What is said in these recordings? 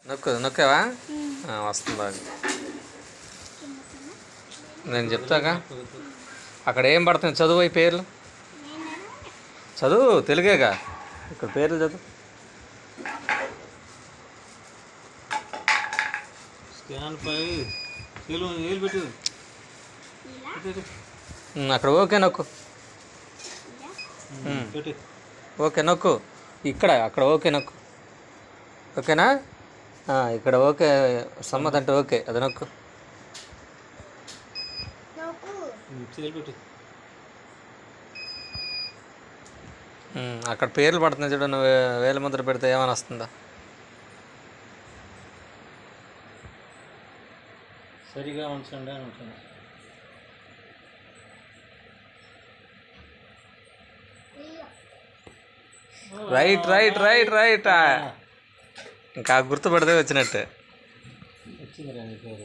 నొక్కు నొక్కావా ఆ, వస్తుంది అది నేను చెప్తాగా అక్కడ ఏం పడుతుంది చదువు ఈ పేర్లు చదువు తెలుగేగా ఇక్కడ పేర్లు చదువు స్కాన్ పై ఏలు ఏలు పెట్టు పెట్టు, ఉమ్, అక్కడ ఓకే నొక్కు ఉమ్. పెట్టు ఓకే నొక్కు ఇక్కడ అక్కడ ఓకే నొక్కు ఓకేనా ఆ, ఇక్కడ ఓకే సమ్మత్ అంటే ఓకే అది నొక్కు చేలు పెట్టు ఉమ్, అక్కడ పేర్లు పడుతున్నాయి చూడు నువ్వు వేల ముద్ర పెడితే ఏమైనా వస్తుందా సరిగా ఉంచండి అని ఉంచండి రైట్ రైట్ రైట్ రైట్ ఆ. ఇంకా గుర్తుపడితే వచ్చినట్టే వచ్చిందిరా నీ పేరు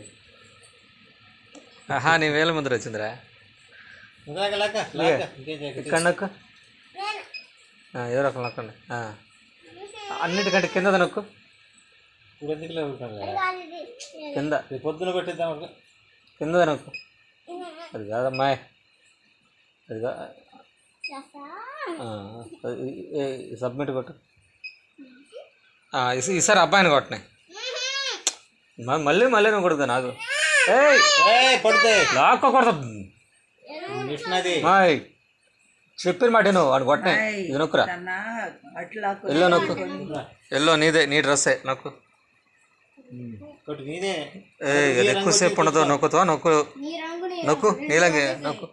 ఆహా నీ వేల ముద్ర వచ్చిందిరా లాక లాక లాక ఇంకేం చేయకు. ఇక్కడ నొక్కు ఆ, ఎవరో ఒకరు నొక్కండి ఆ. అన్నిటికంటే కింద నొక్కు ఇప్పుడు ఎందుకు లేవుతారు కింద రేపు పొద్దున పెట్టిద్దాం ఒక కింద నొక్కు అది కాదమ్మాయి అది కా ఆ, ఈ- ఈ- ఈ సబ్మిట్ కొట్టు ఆ, ఈ- ఈసారి అబ్బాయిని కొట్టినాయి మళ్ళీ మళ్ళీ నువ్వు కొడుతా నాకు ఏయ్ ఏయ్ పడితే లాక్కో కొడతా మిషన్ అది మాయ్ చెప్పిన మాట నువ్వు వాడు కొట్టినాయి ఇది నొక్కురా అట్లా ఎల్లో నొక్కు ఎల్లో నీదే నీ డ్రెస్సే నొక్కు కొట్టు నీదే ఏ ఇది ఎక్కువసేపు ఉండదు నొక్కుతావా నొక్కు నొక్కు నీలంగే నొక్కు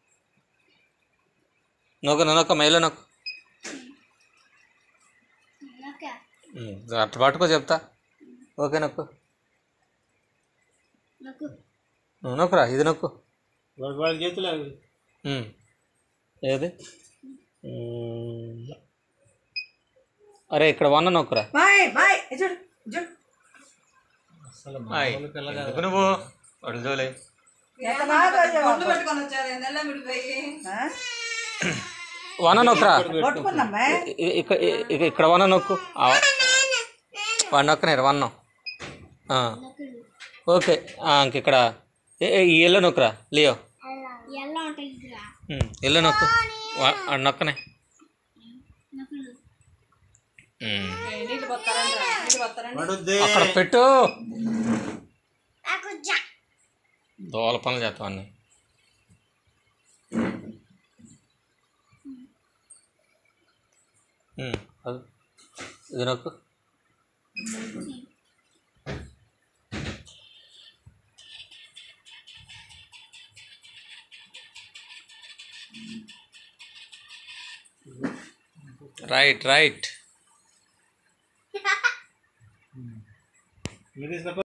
నొక్కు నొక్క మైలో నొక్కు ఉమ్, అట్లా పట్టుకో చెప్తా ఓకే నొక్కు నువ్వు నొక్కురా ఇది నొక్కు వాళ్ళ వాళ్ళ చేతిలో అవి. ఉమ్. ఏది ఉమ్. అరే ఇక్కడ వన్న నొక్కురా బాయ్ బాయ్ చూడు చూడు అసలు ఆయ్. మామూలు పిల్ల కాదు. ఎందుకు నువ్వు వాడు జోలే ఎంత బాగా పెట్టుకొని వచ్చారు నెల విడిపోయి వన నొక్కురా కొట్టుకున్నామ్మా ఇ- ఇక- ఇ- ఇక- ఇక్కడ వన నొక్కు ఆ. వాడు నొక్కనేరు వన్నం ఆ. ఓకే ఆ, ఇంక ఇక్కడ ఏ- ఏ, ఈ ఎల్లో నొక్కురా లియో ఉమ్, ఎల్లో నొక్కు వా- ఆడు నొక్కనే ఉమ్. నీళ్ళు పోతారండి నీళ్ళు పోతారండి పడుద్ది అక్కడ పెట్టు దోల పనులు చేస్తాం అన్నీ ఉమ్, అది ఇది నొక్కు రైట్ రైట్ మీరు తీసుకపో